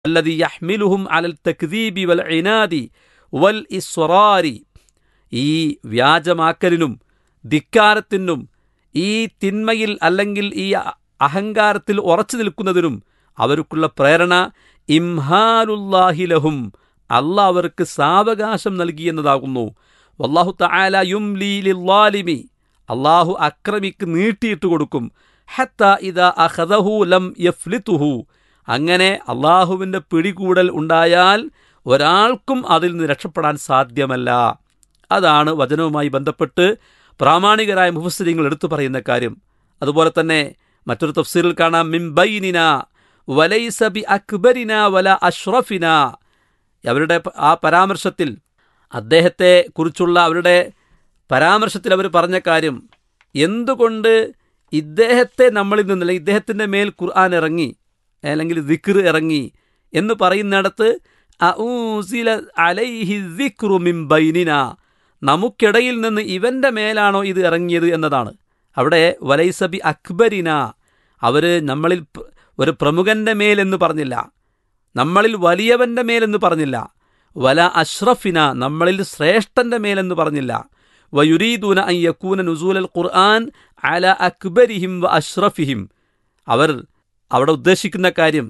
الذي يحملهم على التكذيب والعناد والإصرار ഈ വ്യാജമാക്കലിനും ധിക്കാരത്തിനും ഈ തിന്മയിൽ അല്ലെങ്കിൽ ഈ അഹങ്കാരത്തിൽ ഉറച്ചു നിൽക്കുന്നതിനും അവർക്കുള്ള പ്രേരണ ഇംഹാലുല്ലാഹിലഹും അള്ളാഹ് അവർക്ക് സാവകാശം നൽകിയെന്നതാകുന്നു വല്ലാഹു തആല യുംലി ലില്ലാലിമി അള്ളാഹു അക്രമിക്ക് നീട്ടിയിട്ട് കൊടുക്കും ഹത്ത ഇദ അഖദഹു ലം യഫ്ലിതുഹു അങ്ങനെ അള്ളാഹുവിൻ്റെ പിടികൂടൽ ഉണ്ടായാൽ ഒരാൾക്കും അതിൽ നിന്ന് രക്ഷപ്പെടാൻ സാധ്യമല്ല അതാണ് വചനവുമായി ബന്ധപ്പെട്ട് പ്രാമാണികരായ മുഫസ്സിരിങ്ങൾ എടുത്തു പറയുന്ന കാര്യം അതുപോലെ തന്നെ മറ്റൊരു തഫ്സീറിൽ കാണാം മിംബൈനിന വലൈസ ബി അക്ബരിന വല അഷ്റഫിന അവരുടെ ആ പരാമർശത്തിൽ അദ്ദേഹത്തെ കുറിച്ചുള്ള അവരുടെ പരാമർശത്തിൽ അവർ പറഞ്ഞ കാര്യം എന്തുകൊണ്ട് ഇദ്ദേഹത്തെ നമ്മളിൽ നിന്നല്ല ഇദ്ദേഹത്തിൻ്റെ മേൽ ഖുർആൻ ഇറങ്ങി അല്ലെങ്കിൽ ദിക്ർ ഇറങ്ങി എന്ന് പറയുന്നിടത്ത് അഊസില അലൈഹി ദിക്റു മിൻ ബൈനിന നമുക്കിടയിൽ നിന്ന് ഇവൻ്റെ മേലാണോ ഇത് ഇറങ്ങിയത് എന്നതാണ് അവിടെ വലൈസബി അക്ബരിന അവർ നമ്മളിൽ ഒരു പ്രമുഖൻ്റെ മേലെന്ന് പറഞ്ഞില്ല നമ്മളിൽ വലിയവൻ്റെ മേലെന്ന് പറഞ്ഞില്ല വല അഷ്റഫിന നമ്മളിൽ ശ്രേഷ്ഠൻ്റെ മേലെന്ന് പറഞ്ഞില്ല വയുരീദൂന അൻ യക്കൂന നുസൂലൽ ഖുർആൻ അല അക്ബരിഹിം വ അഷ്റഫിഹിം അവർ അവിടെ ഉദ്ദേശിക്കുന്ന കാര്യം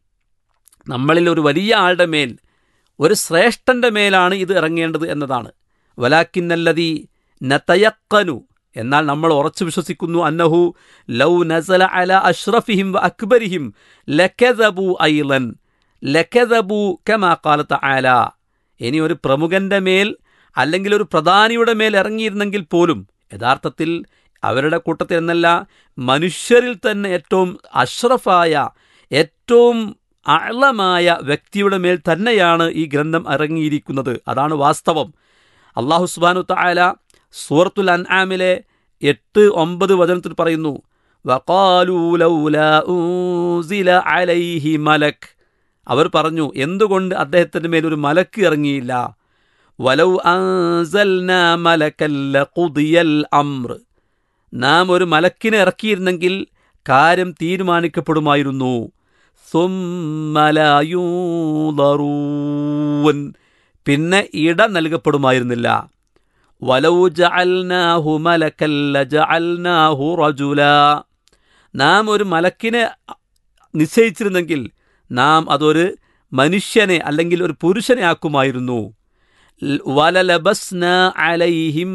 നമ്മളിൽ ഒരു വലിയ ആളുടെ മേൽ ഒരു ശ്രേഷ്ഠൻ്റെ മേലാണ് ഇത് ഇറങ്ങേണ്ടത് എന്നതാണ് വലാക്കിന്നല്ലതി നതയക്കനു എന്നാൽ നമ്മൾ ഉറച്ചു വിശ്വസിക്കുന്നു അന്നഹു ലൗ നസല അല അഷ്റഫിഹിം വ അക്ബരിഹിം ലക്കദബു ഐലൻ ലക്കദബു കമാ കാലത്ത് ആല ഇനി ഒരു പ്രമുഖന്റെ മേൽ അല്ലെങ്കിൽ ഒരു പ്രധാനിയുടെ മേൽ ഇറങ്ങിയിരുന്നെങ്കിൽ പോലും യഥാർത്ഥത്തിൽ അവരുടെ കൂട്ടത്തിൽ എന്നല്ല മനുഷ്യരിൽ തന്നെ ഏറ്റവും അഷ്റഫായ ഏറ്റവും അളമായ വ്യക്തിയുടെ മേൽ തന്നെയാണ് ഈ ഗ്രന്ഥം ഇറങ്ങിയിരിക്കുന്നത് അതാണ് വാസ്തവം അള്ളാഹു സുബാനു തായാല സൂറത്തുൽ അൻആമിലെ എട്ട് ഒമ്പത് വചനത്തിൽ പറയുന്നു മലക് അവർ പറഞ്ഞു എന്തുകൊണ്ട് അദ്ദേഹത്തിൻ്റെ മേൽ ഒരു മലക്ക് ഇറങ്ങിയില്ല വലൗ മലക്കല്ല കുതിയൽ അമ്ര നാം ഒരു മലക്കിനെ ഇറക്കിയിരുന്നെങ്കിൽ കാര്യം തീരുമാനിക്കപ്പെടുമായിരുന്നു പിന്നെ ഇട നൽകപ്പെടുമായിരുന്നില്ല വലൗ ജഅൽനാഹു മലക്കല്ല ജഅൽനാഹു റജുല നാം ഒരു മലക്കിനെ നിശ്ചയിച്ചിരുന്നെങ്കിൽ നാം അതൊരു മനുഷ്യനെ അല്ലെങ്കിൽ ഒരു പുരുഷനെ ആക്കുമായിരുന്നു വലലബസ്ന അലൈഹിം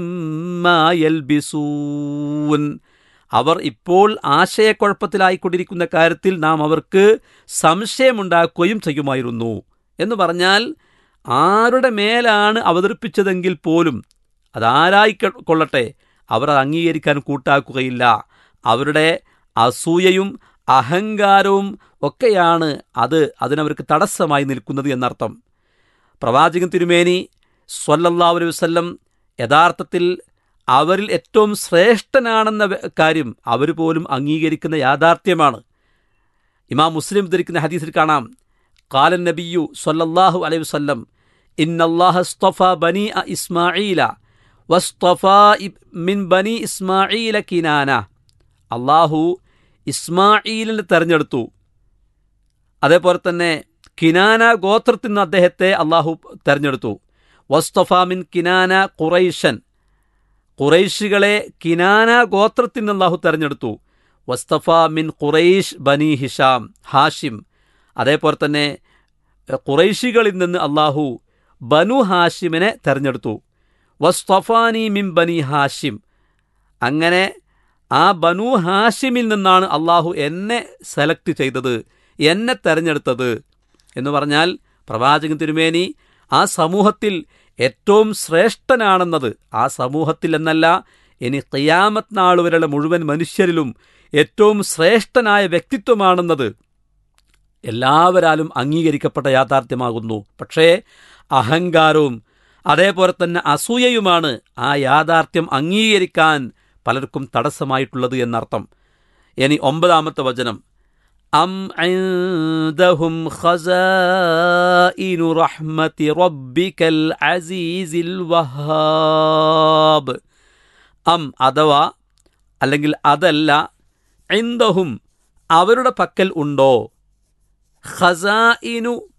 യൽബിസൂൻ അവർ ഇപ്പോൾ ആശയക്കുഴപ്പത്തിലായിക്കൊണ്ടിരിക്കുന്ന കാര്യത്തിൽ നാം അവർക്ക് സംശയമുണ്ടാക്കുകയും ചെയ്യുമായിരുന്നു എന്ന് പറഞ്ഞാൽ ആരുടെ മേലാണ് അവതരിപ്പിച്ചതെങ്കിൽ പോലും അതാരായി കൊള്ളട്ടെ അവർ അത് അംഗീകരിക്കാൻ കൂട്ടാക്കുകയില്ല അവരുടെ അസൂയയും അഹങ്കാരവും ഒക്കെയാണ് അത് അതിനവർക്ക് തടസ്സമായി നിൽക്കുന്നത് എന്നർത്ഥം പ്രവാചകൻ തിരുമേനി സ്വല്ലല്ലാ അലൈഹി വസല്ലം യഥാർത്ഥത്തിൽ അവരിൽ ഏറ്റവും ശ്രേഷ്ഠനാണെന്ന കാര്യം അവർ പോലും അംഗീകരിക്കുന്ന യാഥാർത്ഥ്യമാണ് ഇമാം മുസ്ലിം ധരിക്കുന്ന ഹദീസിൽ കാണാം കാലൻ നബിയു സ്വല്ലല്ലാഹു അലൈഹി വസല്ലം ഇന്നല്ലാഹ സ്തഫ ബനി ഇസ്മാഈല വസ്തഫ മിൻ ബനി ഇസ്മാഈല കിനാന അള്ളാഹു ഇസ്മാഈലിനെ തെരഞ്ഞെടുത്തു അതേപോലെ തന്നെ കിനാന ഗോത്രത്തിൽ നിന്ന് അദ്ദേഹത്തെ അള്ളാഹു തെരഞ്ഞെടുത്തു വസ്തഫ മിൻ കിനാന ഖുറൈഷൻ ഖുറൈശികളെ കിനാന ഗോത്രത്തിൽ നിന്ന് അള്ളാഹു തെരഞ്ഞെടുത്തു വസ്തഫ മിൻ ഖുറൈഷ് ബനി ഹിഷാം ഹാഷിം അതേപോലെ തന്നെ ഖുറൈശികളിൽ നിന്ന് അള്ളാഹു ബനു ഹാഷിമിനെ തെരഞ്ഞെടുത്തു വസ്തഫാനി മിൻ ബനി ഹാഷിം അങ്ങനെ ആ ബനു ഹാഷിമിൽ നിന്നാണ് അള്ളാഹു എന്നെ സെലക്ട് ചെയ്തത് എന്നെ തെരഞ്ഞെടുത്തത് എന്ന് പറഞ്ഞാൽ പ്രവാചകൻ തിരുമേനി ആ സമൂഹത്തിൽ ഏറ്റവും ശ്രേഷ്ഠനാണെന്നത് ആ സമൂഹത്തിൽ എന്നല്ല ഇനി ഖിയാമത്ത് നാൾ വരെയുള്ള മുഴുവൻ മനുഷ്യരിലും ഏറ്റവും ശ്രേഷ്ഠനായ വ്യക്തിത്വമാണെന്നത് എല്ലാവരാലും അംഗീകരിക്കപ്പെട്ട യാഥാർത്ഥ്യമാകുന്നു പക്ഷേ അഹങ്കാരവും അതേപോലെ തന്നെ അസൂയയുമാണ് ആ യാഥാർത്ഥ്യം അംഗീകരിക്കാൻ പലർക്കും തടസ്സമായിട്ടുള്ളത് എന്നർത്ഥം ഇനി ഒമ്പതാമത്തെ വചനം أم عندهم خزائن رحمة ربك العزيز الوهاب അം അഥവാ അല്ലെങ്കിൽ അതല്ല ഇന്ദഹും അവരുടെ പക്കൽ ഉണ്ടോ ഖസാഇനു